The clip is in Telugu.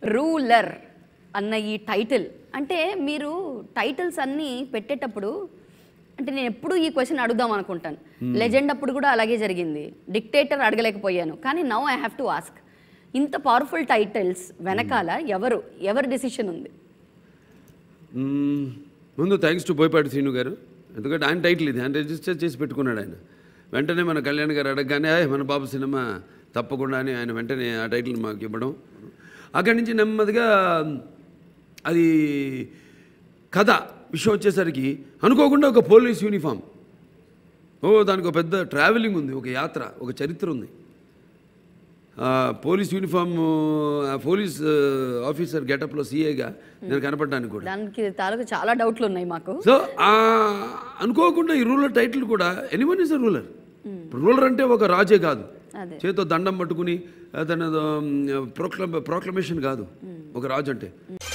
రూలర్ అన్న ఈ టైటిల్ అంటే మీరు టైటిల్స్ అన్నీ పెట్టేటప్పుడు అంటే నేను ఎప్పుడు ఈ క్వశ్చన్ అడుగుదాం అనుకుంటాను లెజెండ్ అప్పుడు కూడా అలాగే జరిగింది డిక్టేటర్ అడగలేకపోయాను కానీ now I have to ask ఇంత పవర్ఫుల్ టైటిల్స్ వెనకాల ఎవరు ఎవరి డెసిషన్ ఉంది మ్మ్. ముందు థ్యాంక్స్ టు బోయపాటి శ్రీను గారు ఎందుకంటే ఆయన టైటిల్ ఇది ఆయన రిజిస్టర్ చేసి పెట్టుకున్నాడు ఆయన వెంటనే మన కళ్యాణ్ గారు అడగగానే "ఆయ్, మన బాబు సినిమా తప్పకుండా అని ఆయన వెంటనే ఆ టైటిల్ మాకు ఇవ్వడం అక్కడి నుంచి నెమ్మదిగా అది కథ విషయం వచ్చేసరికి అనుకోకుండా ఒక పోలీస్ యూనిఫామ్ ఓ దానికి ఒక పెద్ద ట్రావెలింగ్ ఉంది ఒక యాత్ర ఒక చరిత్ర ఉంది ఆ, పోలీస్ యూనిఫామ్ ఆ, పోలీస్ ఆ, ఆఫీసర్ గెటప్లో సీఏగా నేను కనపడడానికి కూడా దానికి తాలూకు చాలా డౌట్లు ఉన్నాయి మాకు సో ఆ అనుకోకుండా ఈ రూలర్ టైటిల్ కూడా anyone is a ruler ruler అంటే ఒక రాజే కాదు అదే. చేతితో దండం పట్టుకుని తన ప్రోక్లమేషన్ కాదు ఒక రాజు అంటే